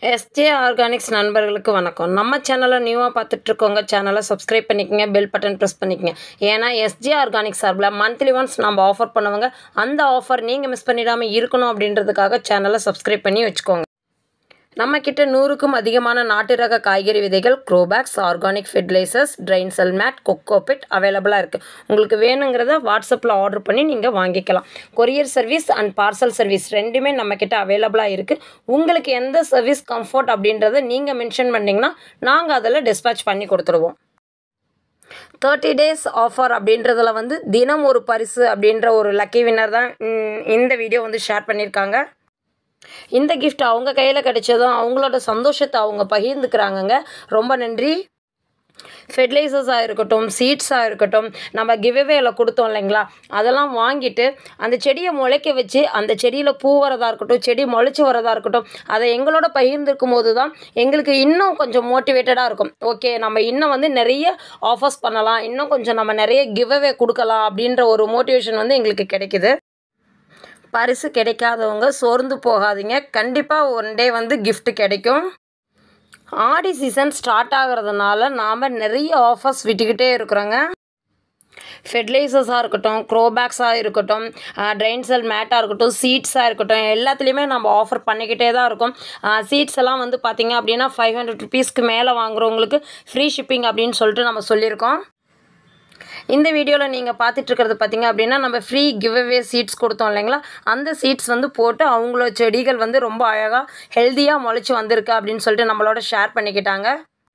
SJ organics நண்பர்களுக்கு வணக்கம் நம்ம சேனலை நியூவாக பார்த்துட்ருக்கோங்க சேனலை சப்ஸ்கிரைப் பண்ணிக்கங்க பெல் பட்டன் ப்ரெஸ் பண்ணிக்கங்க ஏன்னா எஸ்ஜே ஆர்கானிக் சார்பில் மந்த்லி ஒன்ஸ் நம்ம ஆஃபர் பண்ணுவாங்க அந்த ஆஃபர் நீங்கள் மிஸ் பண்ணிடாமல் இருக்கணும் அப்படின்றதுக்காக சேனலை சப்ஸ்கிரைப் பண்ணி வச்சுக்கோங்க நம்ம கிட்ட நூறுக்கும் அதிகமான நாட்டு ரக காய்கறி விதைகள் grow bags organic fertilisers drain cell mat cocopeat அவைலபிளாக இருக்குது உங்களுக்கு வேணுங்கிறத வாட்ஸ்அப்பில் ஆர்டர் பண்ணி நீங்கள் வாங்கிக்கலாம் courier service and parcel service ரெண்டுமே நம்ம கிட்ட அவைலபிளாக இருக்குது உங்களுக்கு எந்த சர்வீஸ் கம்ஃபர்ட் அப்படின்றத நீங்கள் மென்ஷன் பண்ணிங்கன்னா நாங்கள் அதில் டிஸ்பேச் பண்ணி கொடுத்துருவோம் தேர்ட்டி டேஸ் ஆஃபர் அப்படின்றதுல வந்து தினம் ஒரு பரிசு அப்படின்ற ஒரு லக்கி வின்னர் தான் ம், இந்த வீடியோ வந்து ஷேர் பண்ணியிருக்காங்க இந்த gift அவங்க கையில் கிடைச்சதும் அவங்களோட சந்தோஷத்தை அவங்க பகிர்ந்துக்கிறாங்கங்க ரொம்ப நன்றி ஃபெர்டிலைசர்ஸாக இருக்கட்டும் சீட்ஸாக இருக்கட்டும் நம்ம கிவ்அவேல கொடுத்தோம் இல்லைங்களா அதெல்லாம் வாங்கிட்டு அந்த செடியை முளைக்க வச்சு அந்த செடியில் பூ வரதா இருக்கட்டும் செடி முளைச்சி வரதா இருக்கட்டும் அதை எங்களோட பகிர்ந்துருக்கும் போது தான் எங்களுக்கு இன்னும் கொஞ்சம் மோட்டிவேட்டடாக இருக்கும் ஓகே நம்ம இன்னும் வந்து நிறைய ஆஃபர்ஸ் பண்ணலாம் இன்னும் கொஞ்சம் நம்ம நிறைய கிவ்அவே கொடுக்கலாம் அப்படின்ற ஒரு மோட்டிவேஷன் வந்து எங்களுக்கு கிடைக்குது பரிசு கிடைக்காதவங்க சோர்ந்து போகாதீங்க கண்டிப்பாக ஒன் டே வந்து gift கிடைக்கும் ஆடி சீசன் ஸ்டார்ட் ஆகிறதுனால நாம் நிறைய ஆஃபர்ஸ் விட்டுக்கிட்டே இருக்கிறோங்க ஃபெர்டிலைசர்ஸாக இருக்கட்டும் க்ரோபேக்ஸாக இருக்கட்டும் ட்ரைன் செல் மேட்டாக இருக்கட்டும் சீட்ஸாக இருக்கட்டும் எல்லாத்துலேயுமே நம்ம ஆஃபர் பண்ணிக்கிட்டே தான் இருக்கோம் சீட்ஸ் எல்லாம் வந்து பார்த்திங்க அப்படின்னா ஃபைவ் ஹண்ட்ரட் ருபீஸ்க்கு மேலே வாங்குறவங்களுக்கு ஃப்ரீ ஷிப்பிங் அப்படின்னு சொல்லிட்டு நம்ம சொல்லியிருக்கோம் இந்த வீடியோவில் நீங்கள் பார்த்துட்டு இருக்கிறது பார்த்தீங்க அப்படின்னா நம்ம ஃப்ரீ கிவ்அவே சீட்ஸ் கொடுத்தோம் இல்லைங்களா அந்த சீட்ஸ் வந்து போட்டு அவங்களோட செடிகள் வந்து ரொம்ப அழகாக ஹெல்த்தியாக முளைச்சி வந்திருக்கு அப்படின்னு சொல்லிட்டு நம்மளோட ஷேர் பண்ணிக்கிட்டாங்க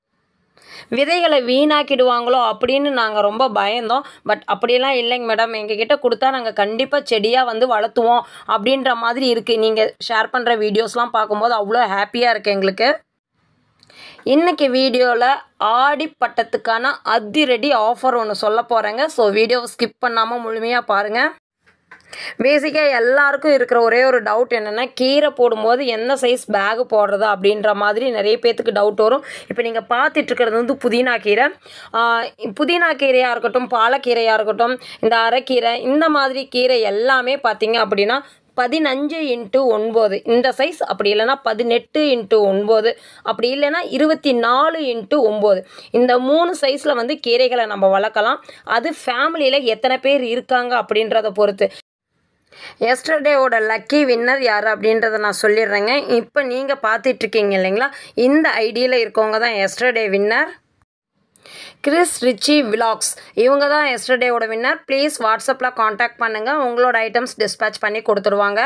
விதைகளை வீணாக்கிடுவாங்களோ அப்படின்னு நாங்கள் ரொம்ப பயந்தோம் பட் அப்படியெல்லாம் இல்லைங்க மேடம் எங்ககிட்ட கொடுத்தா நாங்கள் கண்டிப்பாக செடியாக வந்து வளர்த்துவோம் அப்படின்ற மாதிரி இருக்குது நீங்கள் ஷேர் பண்ணுற வீடியோஸ்லாம் பார்க்கும்போது அவ்வளோ ஹாப்பியாக இருக்குது எங்களுக்கு இன்னைக்கு வீடியோவில் ஆடி பட்டத்துக்கான அதிரடி ஆஃபர் ஒன்று சொல்ல போகிறேங்க ஸோ வீடியோவை ஸ்கிப் பண்ணாமல் முழுமையாக பாருங்கள் பேசிக்காக எல்லாருக்கும் இருக்கிற ஒரே ஒரு டவுட் என்னென்னா கீரை போடும்போது எந்த சைஸ் பேகு போடுறது அப்படின்ற மாதிரி நிறைய பேர்த்துக்கு டவுட் வரும் இப்போ நீங்கள் பார்த்துட்டு இருக்கிறது வந்து புதினா கீரை ஆஹ் புதினா கீரையாக இருக்கட்டும் பாலக்கீரையாக இருக்கட்டும் இந்த அரைக்கீரை இந்த மாதிரி கீரை எல்லாமே பார்த்தீங்க அப்படின்னா பதினஞ்சு இன்ட்டு ஒன்பது இந்த சைஸ் அப்படி இல்லைன்னா பதினெட்டு இன்ட்டு ஒன்பது அப்படி இல்லைன்னா இருபத்தி நாலு இன்ட்டு ஒம்பது இந்த மூணு சைஸில் வந்து கீரைகளை நம்ம வளர்க்கலாம் அது ஃபேமிலியில் எத்தனை பேர் இருக்காங்க அப்படின்றத பொறுத்து எஸ்டர்டேவோட லக்கி வின்னர் யார் அப்படின்றத நான் சொல்லிடுறேங்க இப்போ நீங்கள் பார்த்துட்ருக்கீங்க இல்லைங்களா இந்த ஐடியில் இருக்கவங்க தான் yesterday winner Chris Richie vlogs இவங்க தான் எஸ்டர்டேவோட வின்னர் ப்ளீஸ் வாட்ஸ்அப்பில் காண்டாக்ட் பண்ணுங்கள் உங்களோட ஐட்டம்ஸ் டிஸ்பேச் பண்ணி கொடுத்துருவாங்க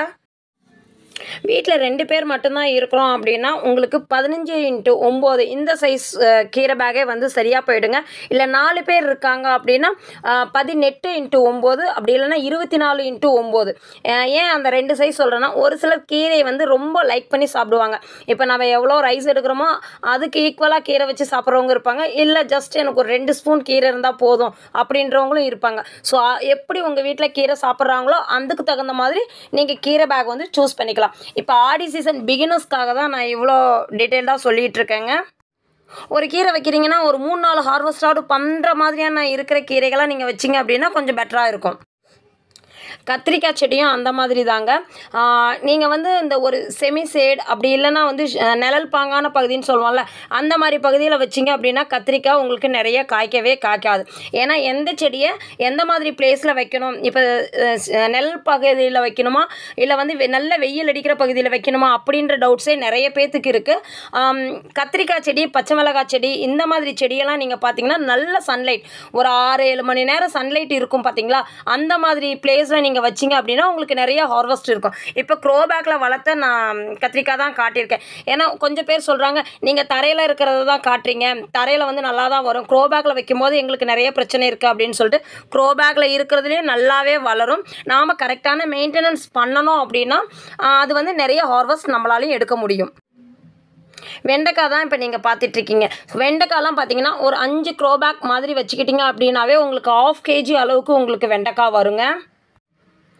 வீட்டில் ரெண்டு பேர் மட்டும்தான் இருக்கிறோம் அப்படின்னா உங்களுக்கு பதினஞ்சு இன்ட்டு ஒம்பது இந்த சைஸ் கீரை பேக்கே வந்து சரியாக போயிடுங்க இல்லை நாலு பேர் இருக்காங்க அப்படின்னா அஹ், பதினெட்டு இன்ட்டு ஒம்பது அப்படி இல்லைன்னா இருபத்தி நாலு இன்ட்டு ஒம்பது ஏன் அந்த ரெண்டு சைஸ் சொல்கிறேன்னா ஒரு சிலர் கீரையை வந்து ரொம்ப லைக் பண்ணி சாப்பிடுவாங்க இப்போ நம்ம எவ்வளோ ரைஸ் எடுக்கிறோமோ அதுக்கு ஈக்குவலாக கீரை வச்சு சாப்பிட்றவங்க இருப்பாங்க இல்லை ஜஸ்ட் எனக்கு ஒரு ரெண்டு ஸ்பூன் கீரை இருந்தால் போதும் அப்படின்றவங்களும் இருப்பாங்க ஸோ எப்படி உங்கள் வீட்டில் கீரை சாப்பிட்றாங்களோ அதுக்கு தகுந்த மாதிரி நீங்கள் கீரை பேக் வந்து சூஸ் பண்ணிக்கலாம் இப்போ ஆடி சீசன் பிகினர்ஸ்க்காக தான் நான் இவ்வளோ டீட்டெயில்டாக சொல்லிகிட்டு இருக்கேங்க ஒரு கீரை வைக்கிறீங்கன்னா ஒரு மூணு நாலு ஹார்வெஸ்டாவது பண்ணுற மாதிரியான இருக்கிற கீரைகளாக நீங்கள் வச்சிங்க அப்படின்னா கொஞ்சம் பெட்டராக இருக்கும் கத்திரிக்காய் செடியும் அந்த மாதிரி தாங்க நீங்கள் வந்து இந்த ஒரு செமி சேட் அப்படி இல்லைன்னா வந்து ஷ- நிழல் பாங்கான பகுதின்னு சொல்லுவோம்ல அந்த மாதிரி பகுதியில் வச்சிங்க அப்படின்னா கத்திரிக்காய் உங்களுக்கு நிறைய காய்க்கவே காய்க்காது ஏன்னா எந்த செடியை எந்த மாதிரி பிளேஸில் வைக்கணும் இப்போ நிழல் பகுதியில் வைக்கணுமா இல்லை வந்து வெ- நல்ல வெயில் அடிக்கிற பகுதியில் வைக்கணுமா அப்படின்ற டவுட்ஸே நிறைய பேர்த்துக்கு இருக்குது கத்திரிக்காய் செடி பச்சை மிளகாய் செடி இந்த மாதிரி செடியெல்லாம் நீங்கள் பார்த்தீங்கன்னா நல்ல சன்லைட் ஒரு ஆறு ஏழு மணி நேரம் சன்லைட் இருக்கும் பார்த்தீங்களா அந்த மாதிரி பிளேஸில் நீங்கள் வச்சிங்க அப்படின்னா உங்களுக்கு நிறைய ஹார்வெஸ்ட் இருக்கும் இப்போ க்ரோ பேக்கில் வளர்த்த நான் கத்திரிக்காய் தான் காட்டியிருக்கேன் ஏன்னா கொஞ்சம் பேர் சொல்கிறாங்க நீங்கள் தரையில் இருக்கிறத தான் காட்டுறீங்க தரையில் வந்து நல்லா தான் வரும் க்ரோ பேக்கில் வைக்கும்போது எங்களுக்கு நிறைய பிரச்சனை இருக்குது அப்படின்னு சொல்லிட்டு க்ரோ பேக்கில் இருக்கிறதுலே நல்லாவே வளரும் நாம் கரெக்டான மெயின்டெனன்ஸ் பண்ணணும் அப்படின்னா ஆஹ், அது வந்து நிறைய ஹார்வெஸ்ட் நம்மளாலையும் எடுக்க முடியும் வெண்டைக்காய் தான் இப்போ நீங்கள் பார்த்துட்ருக்கீங்க வெண்டைக்காய்லாம் பார்த்தீங்கன்னா ஒரு அஞ்சு க்ரோபேக் மாதிரி வச்சுக்கிட்டீங்க அப்படின்னாவே உங்களுக்கு ஆஃப் கேஜி அளவுக்கு உங்களுக்கு வெண்டைக்காய் வருங்க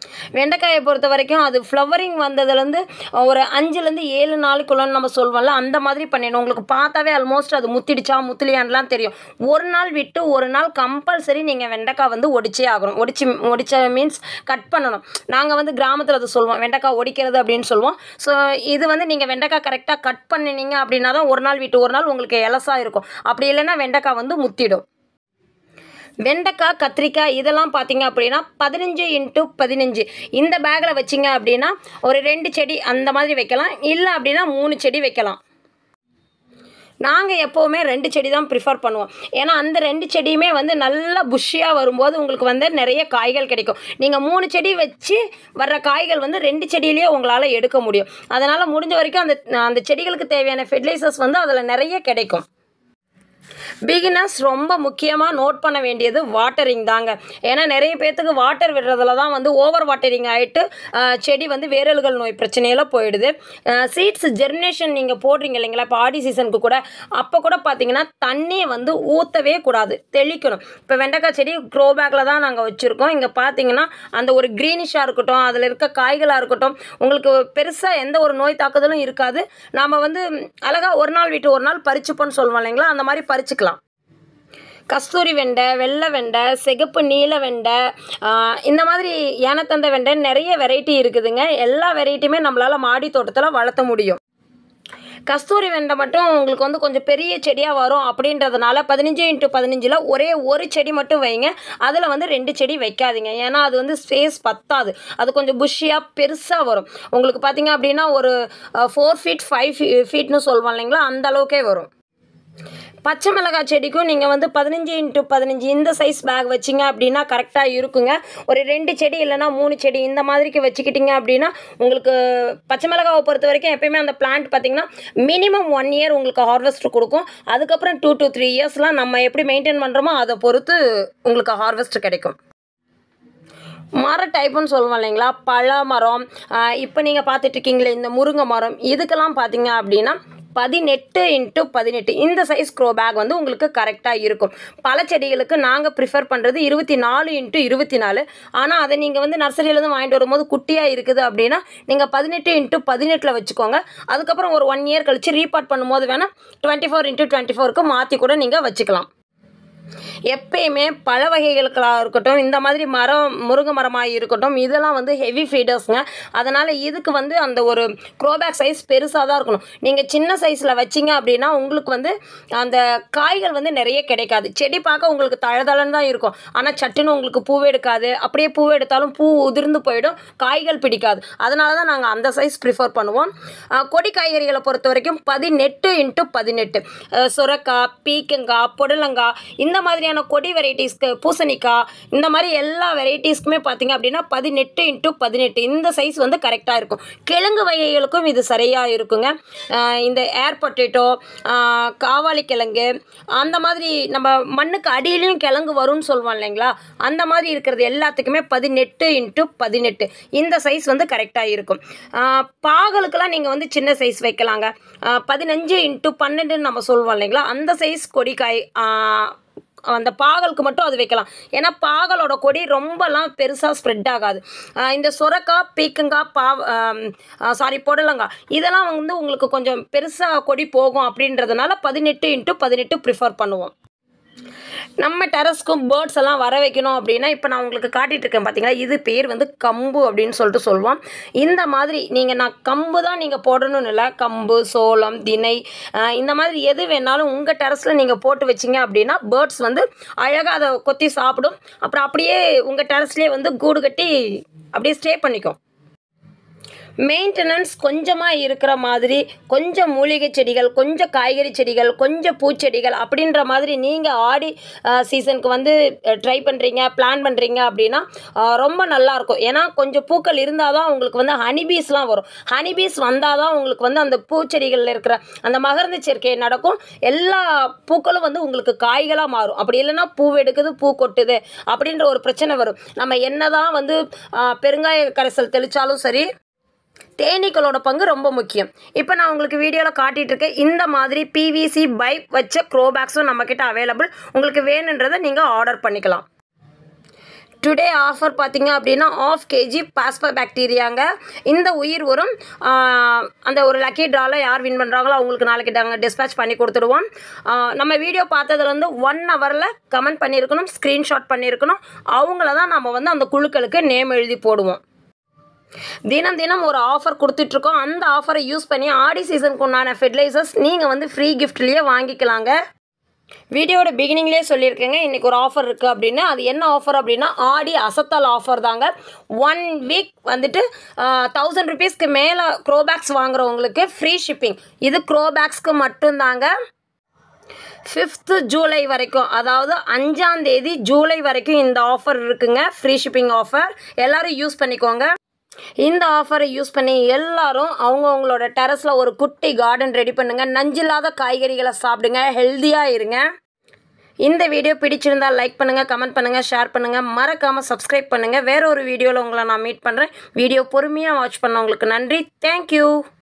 வெண்டைக்காயை பொறுத்த வரைக்கும் அது ஃப்ளவரிங் வந்ததுலேருந்து ஒரு அஞ்சுலேருந்து ஏழு நாளுக்குள்ளன்னு நம்ம சொல்வோம்ல அந்த மாதிரி பண்ணிடணும் உங்களுக்கு பார்த்தாவே ஆல்மோஸ்ட் அது முத்திடுச்சா முத்திலியான்லாம் தெரியும் ஒரு நாள் விட்டு ஒரு நாள் கம்பல்சரி நீங்கள் வெண்டைக்காய் வந்து ஒடிச்சே ஆகணும் ஒடிச்சு ஒடிச்ச மீன்ஸ் கட் பண்ணணும் நாங்கள் வந்து கிராமத்தில் அது சொல்லுவோம் வெண்டைக்காய் ஒடிக்கிறது அப்படின்னு சொல்லுவோம் ஸோ இது வந்து நீங்கள் வெண்டைக்காய் கரெக்டாக கட் பண்ணினீங்க அப்படின்னா தான் ஒரு நாள் விட்டு ஒரு நாள் உங்களுக்கு எலசாக இருக்கும் அப்படி இல்லைன்னா வெண்டைக்காய் வந்து முத்திடும் வெண்டைக்காய் கத்திரிக்காய் இதெல்லாம் பார்த்தீங்க அப்படின்னா பதினஞ்சு இன்ட்டு பதினஞ்சு இந்த பேக்கில் வச்சிங்க அப்படின்னா ஒரு ரெண்டு செடி அந்த மாதிரி வைக்கலாம் இல்லை அப்படின்னா மூணு செடி வைக்கலாம் நாங்கள் எப்போவுமே ரெண்டு செடி தான் ப்ரிஃபர் பண்ணுவோம் ஏன்னா அந்த ரெண்டு செடியுமே வந்து நல்லா புஷ்ஷியாக வரும்போது உங்களுக்கு வந்து நிறைய காய்கள் கிடைக்கும் நீங்கள் மூணு செடி வச்சு வர்ற காய்கள் வந்து ரெண்டு செடியிலேயே உங்களால் எடுக்க முடியும் அதனால் முடிஞ்ச வரைக்கும் அந்த அந்த செடிகளுக்கு தேவையான ஃபெர்டிலைசர்ஸ் வந்து அதில் நிறைய கிடைக்கும் பிகினர்ஸ் ரொம்ப முக்கியமாக நோட் பண்ண வேண்டியது வாட்டரிங் தாங்க ஏன்னா நிறைய பேர்த்துக்கு வாட்டர் விடுறதுல தான் வந்து ஓவர் வாட்டரிங் ஆகிட்டு செடி வந்து வேரல்கள் நோய் பிரச்சனையெல்லாம் போயிடுது சீட்ஸ் ஜெர்மினேஷன் நீங்கள் போடுறீங்க இல்லைங்களா இப்போ ஆடி சீசனுக்கு கூட அப்போ கூட பார்த்தீங்கன்னா தண்ணியை வந்து ஊற்றவே கூடாது தெளிக்கணும் இப்போ வெண்டைக்காய் செடி க்ரோ பேக்கில் தான் நாங்கள் வச்சுருக்கோம் இங்கே பார்த்தீங்கன்னா அந்த ஒரு க்ரீனிஷாக இருக்கட்டும் அதில் இருக்க காய்களாக இருக்கட்டும் உங்களுக்கு பெருசாக எந்த ஒரு நோய் தாக்குதலும் இருக்காது நாம் வந்து அழகாக ஒரு நாள் விட்டு ஒரு நாள் பறிச்சுப்போன்னு சொல்லுவோம் இல்லைங்களா அந்த மாதிரி பறிச்சுக்கலாம் கஸ்தூரி வெண்டை வெள்ளை வெண்டை சிகப்பு நீல வெண்டை ஆஹ் இந்த மாதிரி யானத்தந்த வெண்டை நிறைய வெரைட்டி இருக்குதுங்க எல்லா வெரைட்டியுமே நம்மளால் மாடி தோட்டத்தில் வளர்த்த முடியும் கஸ்தூரி வெண்டை மட்டும் உங்களுக்கு வந்து கொஞ்சம் பெரிய செடியாக வரும் அப்படின்றதுனால பதினஞ்சு இன்ட்டு பதினஞ்சில் ஒரே ஒரு செடி மட்டும் வைங்க அதில் வந்து ரெண்டு செடி வைக்காதீங்க ஏன்னா அது வந்து ஸ்பேஸ் பத்தாது அது கொஞ்சம் புஷ்ஷியாக பெருசாக வரும் உங்களுக்கு பார்த்தீங்க அப்படின்னா ஒரு ஃபோர் ஃபீட் ஃபைவ் ஃபீட்னு சொல்லுவோம் இல்லைங்களா அந்த அளவுக்கே வரும் பச்சை மிளகாய் செடிக்கும் நீங்கள் வந்து பதினஞ்சு இன்ட்டு பதினஞ்சு இந்த சைஸ் பேக் வச்சிங்க அப்படின்னா கரெக்டாக இருக்குங்க ஒரு ரெண்டு செடி இல்லைன்னா மூணு செடி இந்த மாதிரிக்கு வச்சுக்கிட்டிங்க அப்படின்னா உங்களுக்கு பச்சை மிளகாவை பொறுத்த வரைக்கும் எப்பயுமே அந்த பிளான்ட் பார்த்தீங்கன்னா மினிமம் ஒன் இயர் உங்களுக்கு ஹார்வெஸ்ட் கொடுக்கும் அதுக்கப்புறம் டூ to த்ரீ இயர்ஸ்லாம் நம்ம எப்படி மெயின்டைன் பண்ணுறோமோ அதை பொறுத்து உங்களுக்கு ஹார்வெஸ்ட் கிடைக்கும் மர டைப்புன்னு சொல்லுவோம் இல்லைங்களா பழ மரம் இப்போ நீங்கள் பார்த்துட்டு இருக்கீங்களே இந்த முருங்கை மரம் இதுக்கெல்லாம் பார்த்தீங்க அப்படின்னா பதினெட்டு இன்ட்டு பதினெட்டு இந்த சைஸ் க்ரோ பேக் வந்து உங்களுக்கு கரெக்டாக இருக்கும் பல செடிகளுக்கு நாங்கள் ப்ரிஃபர் பண்ணுறது இருபத்தி நாலு இன்ட்டு இருபத்தி நாலு ஆனால் அதை நீங்கள் வந்து நர்சரியிலேருந்து வாங்கிட்டு வரும்போது குட்டியாக இருக்குது அப்படின்னா நீங்கள் பதினெட்டு இன்ட்டு பதினெட்டில் வச்சுக்கோங்க அதுக்கப்புறம் ஒரு ஒன் இயர் கழிச்சு ரீபார்ட் பண்ணும்போது வேணால் டுவெண்ட்டி ஃபோர் இன்ட்டு டுவெண்ட்டி ஃபோருக்கு மாற்றி கூட நீங்கள் வச்சுக்கலாம் எப்பயுமே பழ வகைகளுக்களாக இருக்கட்டும் இந்த மாதிரி மரம் முருங்கை மரமாக இருக்கட்டும் இதெல்லாம் வந்து ஹெவி ஃபீடர்ஸ்ங்க அதனால் இதுக்கு வந்து அந்த ஒரு க்ரோபேக் சைஸ் பெருசாக தான் இருக்கணும் நீங்கள் சின்ன சைஸில் வச்சிங்க அப்படின்னா உங்களுக்கு வந்து அந்த காய்கள் வந்து நிறைய கிடைக்காது செடி பார்க்க உங்களுக்கு தழதழன்னு தான் இருக்கும் ஆனால் சட்டுன்னு உங்களுக்கு பூவே எடுக்காது அப்படியே பூ எடுத்தாலும் பூ உதிர்ந்து போயிடும் காய்கள் பிடிக்காது அதனால தான் நாங்கள் அந்த சைஸ் ப்ரிஃபர் பண்ணுவோம் அஹ் கொடி காய்கறிகளை பொறுத்த வரைக்கும் பதினெட்டு இன்ட்டு பதினெட்டு அஹ் சுரக்காய் பீக்கங்காய் புடலங்காய் இந்த மாதிரியான கொடி வெரைட்டிஸ்க்கு பூசணிக்காய் இந்த மாதிரி எல்லா வெரைட்டிஸ்க்குமே பார்த்தீங்க அப்படின்னா பதினெட்டு இன்ட்டு பதினெட்டு இந்த சைஸ் வந்து கரெக்டாக இருக்கும் கிழங்கு வகைகளுக்கும் இது சரியாக இருக்குங்க அஹ் இந்த ஏர் பொட்டேட்டோ காவாலி கிழங்கு அந்த மாதிரி நம்ம மண்ணுக்கு அடியிலையும் கிழங்கு வரும்னு சொல்லுவோம் இல்லைங்களா அந்த மாதிரி இருக்கிறது எல்லாத்துக்குமே பதினெட்டு இன்ட்டு பதினெட்டு இந்த சைஸ் வந்து கரெக்டாக இருக்கும் அஹ் பாகலுக்கெல்லாம் நீங்கள் வந்து சின்ன சைஸ் வைக்கலாங்க அஹ் பதினஞ்சு இன்ட்டு பன்னெண்டுன்னு நம்ம சொல்லுவோம் இல்லைங்களா அந்த சைஸ் கொடிக்காய் அஹ் அந்த பாகலுக்கு மட்டும் அது வைக்கலாம் ஏன்னா பாகலோட கொடி ரொம்பலாம் பெருசாக ஸ்ப்ரெட் ஆகாது ஆஹ் இந்த சுரக்காய் பீக்கங்காய் பா சாரி புடலங்காய் இதெல்லாம் வந்து உங்களுக்கு கொஞ்சம் பெருசாக கொடி போகும் அப்படின்றதுனால பதினெட்டு இன்ட்டு பதினெட்டு ப்ரிஃபர் பண்ணுவோம் நம்ம டெரஸ்க்கும் பேர்ட்ஸ் எல்லாம் வர வைக்கணும் அப்படின்னா இப்போ நான் உங்களுக்கு காட்டிட்டு இருக்கேன் பார்த்தீங்களா இது பேர் வந்து கம்பு அப்படின்னு சொல்லிட்டு சொல்லுவோம் இந்த மாதிரி நீங்கள் நான் கம்பு தான் நீங்கள் போடணும்னு இல்லை கம்பு சோளம் திணை ஆஹ் இந்த மாதிரி எது வேணாலும் உங்கள் டெரஸில் நீங்கள் போட்டு வச்சிங்க அப்படின்னா பேர்ட்ஸ் வந்து அழகாக அதை கொத்தி சாப்பிடும் அப்புறம் அப்படியே உங்கள் டெரஸ்லேயே வந்து கூடு கட்டி அப்படியே ஸ்டே பண்ணிக்கும் மெயின்டெனன்ஸ் கொஞ்சமாக இருக்கிற மாதிரி கொஞ்சம் மூலிகை செடிகள் கொஞ்சம் காய்கறி செடிகள் கொஞ்சம் பூச்செடிகள் அப்படின்ற மாதிரி நீங்கள் ஆடி சீசனுக்கு வந்து ட்ரை பண்ணுறீங்க பிளான் பண்ணுறீங்க அப்படின்னா அஹ், ரொம்ப நல்லாயிருக்கும் ஏன்னா கொஞ்சம் பூக்கள் இருந்தால் தான் உங்களுக்கு வந்து ஹனிபீஸ்லாம் வரும் ஹனிபீஸ் வந்தால் தான் உங்களுக்கு வந்து அந்த பூச்செடிகளில் இருக்கிற அந்த மகரந்த சேர்க்கை நடக்கும் எல்லா பூக்களும் வந்து உங்களுக்கு காய்களாக மாறும் அப்படி இல்லைன்னா பூ எடுக்குது பூ கொட்டுது அப்படின்ற ஒரு பிரச்சனை வரும் நம்ம என்னதான் வந்து அஹ், பெருங்காய கரைசல் தெளித்தாலும் சரி தேனீக்களோட பங்கு ரொம்ப முக்கியம் இப்போ நான் உங்களுக்கு வீடியோவில் காட்டிட்டு இருக்கேன் இந்த மாதிரி பிவிசி பைப் வச்ச க்ரோ பேக்ஸும் நம்மக்கிட்ட அவைலபிள் உங்களுக்கு வேணுன்றதை நீங்கள் ஆர்டர் பண்ணிக்கலாம் டுடே ஆஃபர் பார்த்தீங்க அப்படின்னா ஆஃப் கேஜி பாஸ்பர் பாக்டீரியாங்க இந்த உயிர் உரம் ஆஹ், அந்த ஒரு லக்கி ட்ராவில் யார் வின் பண்ணுறாங்களோ அவங்களுக்கு நாளைக்கு நாங்கள் டிஸ்பேச் பண்ணி கொடுத்துடுவோம் ஆஹ், நம்ம வீடியோ பார்த்ததுலேருந்து ஒன் ஹவரில் கமெண்ட் பண்ணியிருக்கணும் ஸ்க்ரீன்ஷாட் பண்ணியிருக்கணும் அவங்கள தான் நம்ம வந்து அந்த குழுக்களுக்கு நேம் எழுதி போடுவோம் தினம் தினம் ஒரு ஆஃபர் கொடுத்துட்ருக்கோம் அந்த ஆஃபரை யூஸ் பண்ணி ஆடி சீசனுக்கு உண்டான ஃபெர்டிலைசர்ஸ் நீங்கள் வந்து ஃப்ரீ கிஃப்ட்லேயே வாங்கிக்கலாங்க வீடியோட பிகினிங்லேயே சொல்லியிருக்கேங்க இன்றைக்கி ஒரு ஆஃபர் இருக்குது அப்படின்னு அது என்ன ஆஃபர் அப்படின்னா ஆடி அசத்தல் ஆஃபர் தாங்க ஒன் வீக் வந்துட்டு தௌசண்ட் ருபீஸ்க்கு மேலே க்ரோபேக்ஸ் வாங்குறவங்களுக்கு ஃப்ரீ ஷிப்பிங் இது க்ரோபேக்ஸ்க்கு மட்டும்தாங்க ஃபிஃப்த்து ஜூலை வரைக்கும் அதாவது அஞ்சாம் தேதி ஜூலை வரைக்கும் இந்த ஆஃபர் இருக்குங்க ஃப்ரீ ஷிப்பிங் ஆஃபர் எல்லாரும் யூஸ் பண்ணிக்கோங்க இந்த ஆஃபரை யூஸ் பண்ணி எல்லாரும் அவங்கவுங்களோட டெரஸில் ஒரு குட்டி கார்டன் ரெடி பண்ணுங்க நஞ்சில்லாத காய்கறிகளை சாப்பிடுங்க ஹெல்த்தியாக இருங்க இந்த வீடியோ பிடிச்சிருந்தா லைக் பண்ணுங்கள் கமெண்ட் பண்ணுங்கள் ஷேர் பண்ணுங்கள் மறக்காமல் சப்ஸ்கிரைப் பண்ணுங்கள் வேற ஒரு வீடியோவில் உங்களை நான் மீட் பண்ணுறேன் வீடியோ பொறுமையாக வாட்ச் பண்ணவங்களுக்கு நன்றி தேங்க்யூ